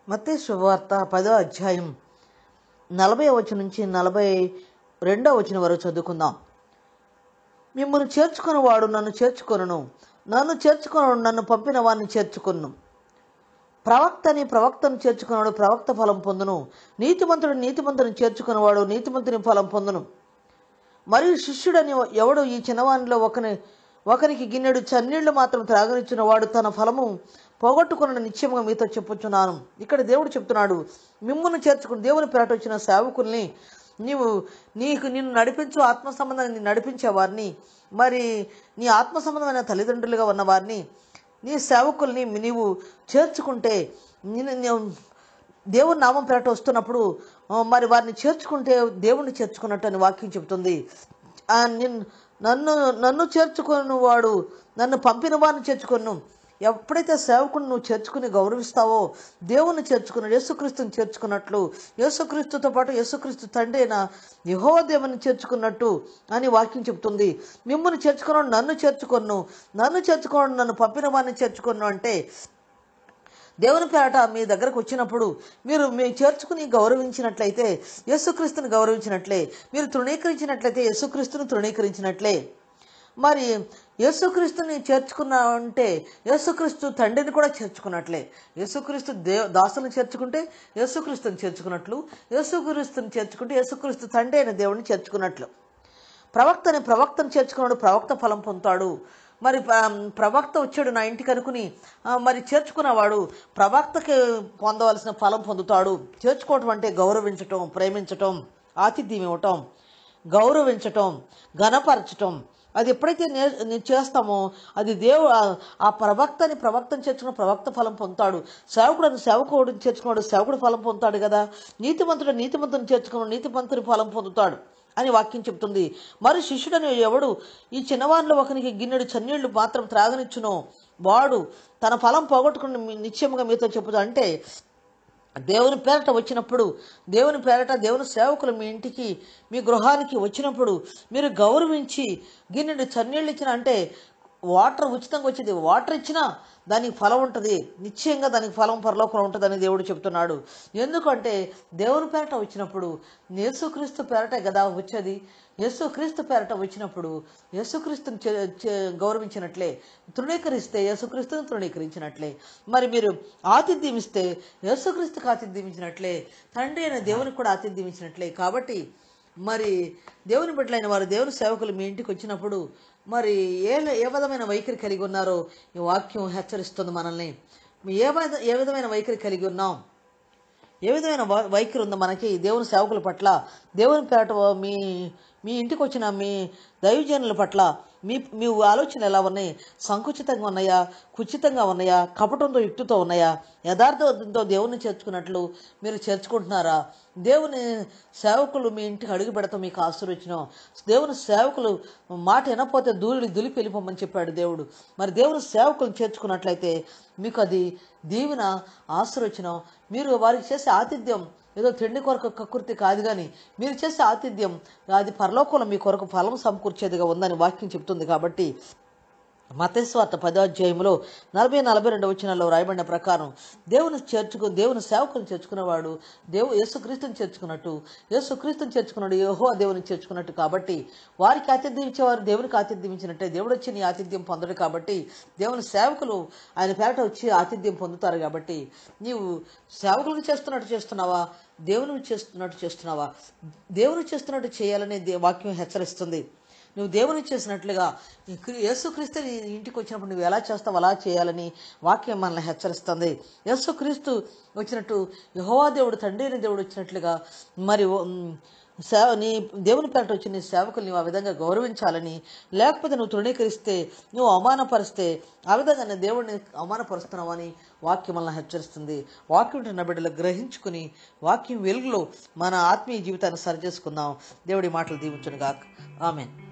మత్తయి శుభవార్త పదో అధ్యాయం నలభై వచనం నుంచి నలభై రెండో వచనం వరకు చదువుకుందాం మిమ్మల్ని చేర్చుకుని వాడు నన్ను చేర్చుకొనును నన్ను చేర్చుకున్నాడు నన్ను పంపిన వాడిని చేర్చుకొను ప్రవక్తని ప్రవక్తను చేర్చుకున్నాడు ప్రవక్త ఫలం పొందును నీతిమంతుడు నీతిమంతుని చేర్చుకున్నవాడు నీతిమంతుని ఫలం పొందును మరియు శిష్యుడని ఎవడు ఈ చిన్నవానిలో ఒకని ఒకరికి గిన్నెడు చన్నీళ్లు మాత్రం త్రాగనిచ్చిన వాడు తన ఫలము పోగొట్టుకున్న నిత్యముగా మీతో చెప్పుచున్నాను ఇక్కడ దేవుడు చెప్తున్నాడు మిమ్మల్ని చేర్చుకుని దేవుని పేరట వచ్చిన సేవకుల్ని నీవు నీకు నిన్ను నడిపించు ఆత్మ సంబంధాన్ని నడిపించే వారిని మరి నీ ఆత్మ సంబంధమైన తల్లిదండ్రులుగా ఉన్న వారిని నీ సేవకుల్ని నీవు చేర్చుకుంటే నిన్ను నీవు దేవుని నామం పేరట వస్తున్నప్పుడు ఆ, మరి వారిని చేర్చుకుంటే దేవుణ్ణి చేర్చుకున్నట్టు అని వాక్యం చెబుతుంది ఆ, నిన్- నన్ను నన్ను చేర్చుకుని వాడు నన్ను పంపిన వారిని చేర్చుకొను ఎప్పుడైతే సేవకుని నువ్వు చేర్చుకుని గౌరవిస్తావో దేవుణ్ణి చేర్చుకుని యేసుక్రీస్తుని చేర్చుకున్నట్లు యేసుక్రీస్తుతో పాటు యేసుక్రీస్తు తండ్రి అయిన యెహోవా దేవుని చేర్చుకున్నట్టు అని వాక్యం చెప్తుంది మిమ్మల్ని చేర్చుకున్నాడు నన్ను చేర్చుకొను నన్ను చేర్చుకోవడం నన్ను పంపిన వారిని చేర్చుకొను అంటే దేవుని పేరట మీ దగ్గరకు వచ్చినప్పుడు మీరు మీ చేర్చుకుని గౌరవించినట్లయితే యేసుక్రీస్తుని గౌరవించినట్లే మీరు తృణీకరించినట్లయితే యేసుక్రీస్తుని తృణీకరించినట్లే మరి యేసుక్రీస్తుని చేర్చుకున్నా అంటే యేసుక్రీస్తు తండ్రిని కూడా చేర్చుకున్నట్లే యేసుక్రీస్తు దే దాసులను చేర్చుకుంటే యేసుక్రీస్తుని చేర్చుకున్నట్లు యేసుక్రీస్తుని చేర్చుకుంటే యేసుక్రీస్తు తండ్రి అయిన దేవుడిని చేర్చుకున్నట్లు ప్రవక్తని ప్రవక్తను చేర్చుకున్నాడు ప్రవక్త ఫలం పొందుతాడు మరి ప్ర- ప్రవక్త వచ్చాడు నా ఇంటికి అనుకుని ఆ, మరి చేర్చుకున్నవాడు ప్రవక్తకి పొందవలసిన ఫలం పొందుతాడు చేర్చుకోవటం అంటే గౌరవించటం ప్రేమించటం ఆతిథ్యం ఇవ్వటం గౌరవించటం ఘనపరచటం అది ఎప్పుడైతే నే నే- చేస్తామో అది దేవు ఆ- ఆ ప్రవక్తని ప్రవక్తను చేర్చుకున్న ప్రవక్త ఫలం పొందుతాడు సేవకుడు సేవకుడు చేర్చుకున్నాడు సేవకుడు ఫలం పొందుతాడు కదా నీతిమంతుడు నీతిమంతుని చేర్చుకున్నాడు నీతిమంతుని ఫలం పొందుతాడు అని వాక్యం చెప్తుంది మరి శిష్యుడని ఎవడు ఈ చిన్నవారిలో ఒకనికి గిన్నెడు చన్నీళ్లు మాత్రం త్రాగనిచ్చునో వాడు తన ఫలం పోగొట్టుకుని మీ- నిశ్చయముగా మీతో చెప్పుతా అంటే దేవుని పేరట వచ్చినప్పుడు దేవుని పేరట దేవుని సేవకులు మీ ఇంటికి మీ గృహానికి వచ్చినప్పుడు మీరు గౌరవించి గిన్నెడు చన్నీళ్ళు ఇచ్చిన అంటే వాటర్ ఉచితంగా వచ్చేది వాటర్ ఇచ్చినా దానికి ఫలం ఉంటుంది నిశ్చయంగా దానికి ఫలం పరలోకంలో ఉంటుందని దేవుడు చెప్తున్నాడు ఎందుకంటే దేవుని పేరట వచ్చినప్పుడు యేసుక్రీస్తు పేరటే కదా వచ్చేది యేసుక్రీస్తు పేరట వచ్చినప్పుడు యేసుక్రీస్తుని చే- చే- గౌరవించినట్లే తృణీకరిస్తే యేసుక్రీస్తుని తృణీకరించినట్లే మరి మీరు ఆతిథ్యం ఇస్తే యేసుక్రీస్తుకి ఆతిథ్యం ఇచ్చినట్లే తండ్రి అయిన దేవునికి కూడా ఆతిథ్యం ఇచ్చినట్లే కాబట్టి మరి దేవుని బిడ్డలైన వారు దేవుని సేవకులు మీ ఇంటికి వచ్చినప్పుడు మరి ఏ ఏ విధమైన వైఖరి కలిగి ఉన్నారో ఈ వాక్యం హెచ్చరిస్తుంది మనల్ని ఏ విధ ఏ విధమైన వైఖరి కలిగి ఉన్నాం ఏ విధమైన వై- వైఖరి ఉందో మనకి దేవుని సేవకుల పట్ల దేవుని పేరట మీ మీ ఇంటికి వచ్చిన మీ దైవజనుల పట్ల మీ మీ ఆలోచనలు ఎలా ఉన్నాయి సంకుచితంగా ఉన్నాయా కుచితంగా ఉన్నాయా కపటంతో యుక్తితో ఉన్నాయా యథార్థంతో దేవుని చేర్చుకున్నట్లు మీరు చేర్చుకుంటున్నారా దేవుని సేవకులు మీ ఇంటికి అడుగు పెడతాం మీకు ఆశీర్వచనం దేవుని సేవకులు మాట వినపోతే దూరిని దులిపి వెళ్ళిపోమని చెప్పాడు దేవుడు మరి దేవుని సేవకులు చేర్చుకున్నట్లయితే మీకు అది దీవెన ఆశీర్వచనం మీరు వారికి చేసే ఆతిథ్యం ఏదో తిండి కొరకు కకృతి కాదు కానీ మీరు చేసే ఆతిథ్యం అది పరలోకంలో మీ కొరకు ఫలం సమకూర్చేదిగా ఉందని వాక్యం చెప్తుంది కాబట్టి మతేశ్వార్త పదో అధ్యాయంలో నలభై నలభై రెండు వచనాల్లో రాయబడిన ప్రకారం దేవుని చేర్చుకు దేవుని సేవకుని చేర్చుకున్నవాడు దేవు యేసుక్రీస్తుని చేర్చుకున్నట్టు యేసుక్రీస్తుని చేర్చుకున్నాడు యెహోవా దేవుని చేర్చుకున్నట్టు కాబట్టి వారికి ఆతిథ్యం ఇచ్చేవారు దేవునికి ఆతిథ్యం ఇచ్చినట్టే దేవుడు వచ్చి నీ ఆతిథ్యం పొందడు కాబట్టి దేవుని సేవకులు ఆయన పేరట వచ్చి ఆతిథ్యం పొందుతారు కాబట్టి నీవు సేవకులకు చేస్తున్నట్టు చేస్తున్నావా దేవుని చేస్తున్నట్టు చేస్తున్నావా దేవుని చేస్తున్నట్టు చేయాలనే దే- వాక్యం హెచ్చరిస్తుంది నువ్వు దేవుని చేసినట్లుగా ఈ క్రీ- యేసుక్రీస్తు నీ ఇంటికి వచ్చినప్పుడు నువ్వు ఎలా చేస్తావు అలా చేయాలని వాక్యం మనల్ని హెచ్చరిస్తుంది యేసుక్రీస్తు వచ్చినట్టు యహోవా దేవుడు తండ్రి అయిన దేవుడు వచ్చినట్లుగా మరి ఉమ్, సేవ నీ దేవుని పేరట వచ్చి నీ సేవకులు నువ్వు ఆ విధంగా గౌరవించాలని లేకపోతే నువ్వు తృణీకరిస్తే నువ్వు అవమానపరిస్తే ఆ విధంగా నీ దేవుడిని అవమానపరుస్తున్నావని వాక్యం మనల్ని హెచ్చరిస్తుంది వాక్యం ఉంటున్న బిడ్డలు గ్రహించుకుని వాక్యం వెలుగులో మన ఆత్మీయ జీవితాన్ని సరిచేసుకుందాం దేవుడి మాటలు దీవించునుగాక ఆమెన్